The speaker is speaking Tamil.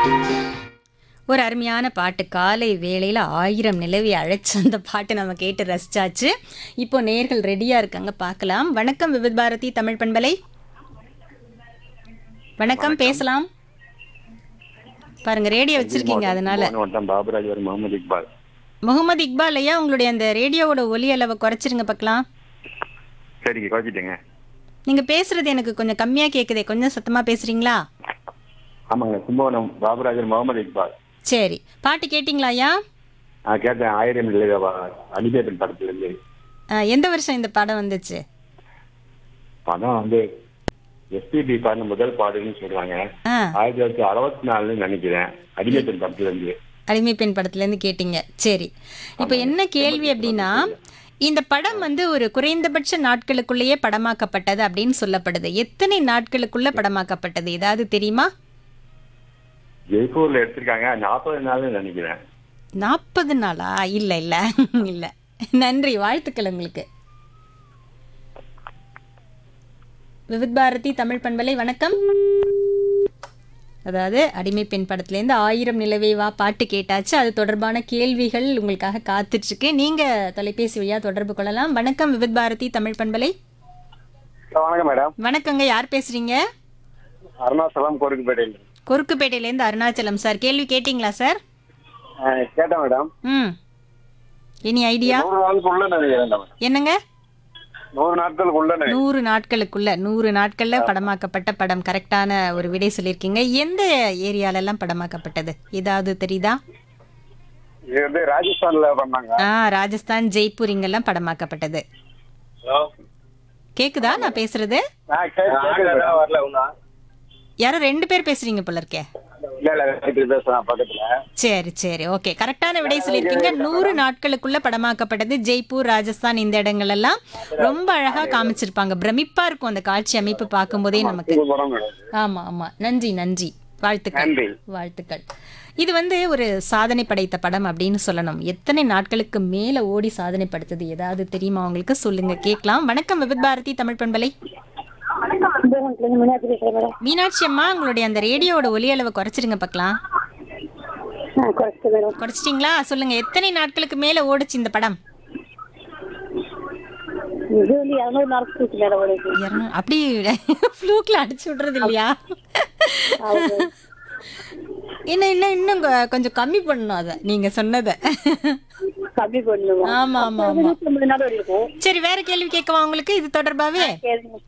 ஒரு அருமையான பாட்டு காலை வேளையில் ஆயிரம் நிலவி அழைச்சு அந்த பாட்டு நம்ம கேட்டு ரசிச்சாச்சு இப்போ நேர்கள் ரெடியாக இருக்காங்க பார்க்கலாம் வணக்கம் விவித் பாரதி தமிழ் பண்பலை வணக்கம் பேசலாம் பாருங்க ரேடியோ வச்சிருக்கீங்க அதனால வட்டம் பாபுராஜ் வரும் முகமது இக்பால் முகமது இக்பால் ஐயா உங்களுடைய அந்த ரேடியோவோட ஒலி அளவை குறைச்சிருங்க பார்க்கலாம் சரிங்க குறைச்சிட்டேங்க நீங்க பேசுறது எனக்கு கொஞ்சம் கம்மியா கேக்குதே கொஞ்சம் சத்தமா பேசுறீங்களா ஆமாங்க கும்பகோணம் பாபுராஜர் முகமது இக்பால் சரி பாட்டு கேட்டிங்களா ஐயா நான் கேட்டேன் ஆயிரம் இல்லையா அடிபேபன் படத்துல இருந்து அஹ், எந்த வருஷம் இந்த படம் வந்துச்சு படம் வந்து எஸ்பிபி பாடின முதல் பாடுன்னு சொல்றாங்க ஆ ஆயிரத்தி தொள்ளாயிரத்தி அறுபத்தி நாலுன்னு நினைக்கிறேன் அடிபேபன் படத்துல இருந்து அடிமை பெண் படத்துலேருந்து கேட்டீங்க சரி இப்போ என்ன கேள்வி அப்படின்னா இந்த படம் வந்து ஒரு குறைந்தபட்ச நாட்களுக்குள்ளேயே படமாக்கப்பட்டது அப்படின்னு சொல்லப்படுது எத்தனை நாட்களுக்குள்ள படமாக்கப்பட்டது ஏதாவது தெரியுமா ஜெய்ப்பூர்ல எடுத்திருக்காங்க நாற்பது நாள்னு நினைக்கிறேன் நாற்பது நாளா இல்லை இல்லை இல்லை நன்றி வாழ்த்துக்கள் உங்களுக்கு விவித் பாரதி தமிழ் பண்பலை வணக்கம் அதாவது அடிமை பெண் படத்துலேருந்து ஆயிரம் நிலவே வா பாட்டு கேட்டாச்சு அது தொடர்பான கேள்விகள் உங்களுக்காக காத்துட்ருக்கு நீங்கள் தொலைபேசி வழியாக தொடர்பு கொள்ளலாம் வணக்கம் விவித் பாரதி தமிழ் பண்பலை வணக்கம் மேடம் வணக்கங்க யார் பேசுகிறீங்க அருணாச்சலம் கோரிக்கப்பேட்டையில் கொருக்குப்பேட்டையிலேருந்து அருணாச்சலம் சார் கேள்வி கேட்டிங்களா சார் கேட்டேன் மேடம் ம் எனி ஐடியா நூறு நாளுக்குள்ள நினைக்கிறேன் என்னங்க நூறு நாட்களுக்குள்ள நூறு நாட்களுக்குள்ள நூறு நாட்கள்ல படமாக்கப்பட்ட படம் கரெக்டான ஒரு விடை சொல்லியிருக்கீங்க எந்த ஏரியால எல்லாம் படமாக்கப்பட்டது ஏதாவது தெரியுதா இது வந்து ராஜஸ்தான்ல பண்ணாங்க ஆ ராஜஸ்தான் ஜெய்ப்பூர் இங்கெல்லாம் படமாக்கப்பட்டது கேக்குதா நான் பேசுறது வரல ஒண்ணா யாரோ ரெண்டு பேர் பேசுறீங்க போல இருக்கே இல்ல இல்ல வீட்டுக்கு பேசுறேன் பக்கத்துல சரி சரி ஓகே கரெக்டான விடை சொல்லியிருக்கீங்க நூறு நாட்களுக்குள்ள படமாக்கப்பட்டது ஜெய்ப்பூர் ராஜஸ்தான் இந்த இடங்கள் எல்லாம் ரொம்ப அழகா காமிச்சிருப்பாங்க பிரமிப்பா இருக்கும் அந்த காட்சி அமைப்பு பார்க்கும்போதே நமக்கு படம் மேடம் ஆமா ஆமா நன்றி நன்றி வாழ்த்துக்கள் நன்றி. வாழ்த்துக்கள் இது வந்து ஒரு சாதனை படைத்த படம் அப்படின்னு சொல்லணும் எத்தனை நாட்களுக்கு மேல ஓடி சாதனை படுத்தது ஏதாவது தெரியுமா உங்களுக்கு சொல்லுங்க கேட்கலாம் வணக்கம் விபித் பாரதி தமிழ் பண்பலை மீனாட்சி பேசுறேன் மேடம் மீனாட்சி அம்மா உங்களுடைய அந்த ரேடியோவோட ஒலி அளவை குறைச்சிருங்க பார்க்கலாம் ஆ குறைச்சிட்டு மேடம் குறைச்சிட்டிங்களா சொல்லுங்க எத்தனை நாட்களுக்கு மேல ஓடுச்சு இந்த படம் இது வந்து இரநூறு நாட்களுக்கு மேடம் ஓடுது இரநூ- அப்படி ஃப்ளூக்ல அடிச்சு விடுறது இல்லையா இன்னும் இன்னும் இன்னும் கொ- கொஞ்சம் கம்மி பண்ணணும் அதை நீங்க சொன்னதை கம்மி பண்ணுவோம் ஆமா ஆமா ஆமா நூற்றி ஐம்பது நாள் இருக்கும் சரி வேற கேள்வி கேட்கவா உங்களுக்கு இது தொடர்பாவே கேளுங்க